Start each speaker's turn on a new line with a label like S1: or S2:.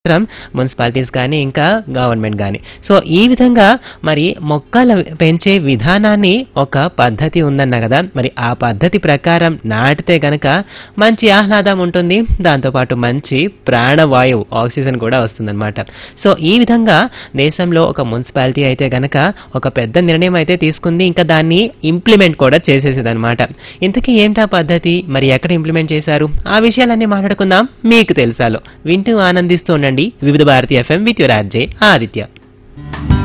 S1: మాత్రం మున్సిపాలిటీస్ కానీ ఇంకా గవర్నమెంట్ కానీ సో ఈ విధంగా మరి మొక్కలు పెంచే విధానాన్ని ఒక పద్ధతి ఉందన్నా కదా మరి ఆ పద్ధతి ప్రకారం నాటితే గనక మంచి ఆహ్లాదం ఉంటుంది దాంతోపాటు మంచి ప్రాణవాయువు ఆక్సిజన్ కూడా వస్తుందన్నమాట సో ఈ విధంగా దేశంలో ఒక మున్సిపాలిటీ అయితే గనక ఒక పెద్ద నిర్ణయం అయితే తీసుకుంది ఇంకా దాన్ని ఇంప్లిమెంట్ కూడా చేసేసింది అనమాట ఇంతకీ ఏంటా పద్ధతి మరి ఎక్కడ ఇంప్లిమెంట్ చేశారు ఆ విషయాలన్నీ మాట్లాడుకుందాం మీకు తెలుసాలో వింటూ ఆనందిస్తూ ఉండండి Vividh Bharati FM with your RJ Aditya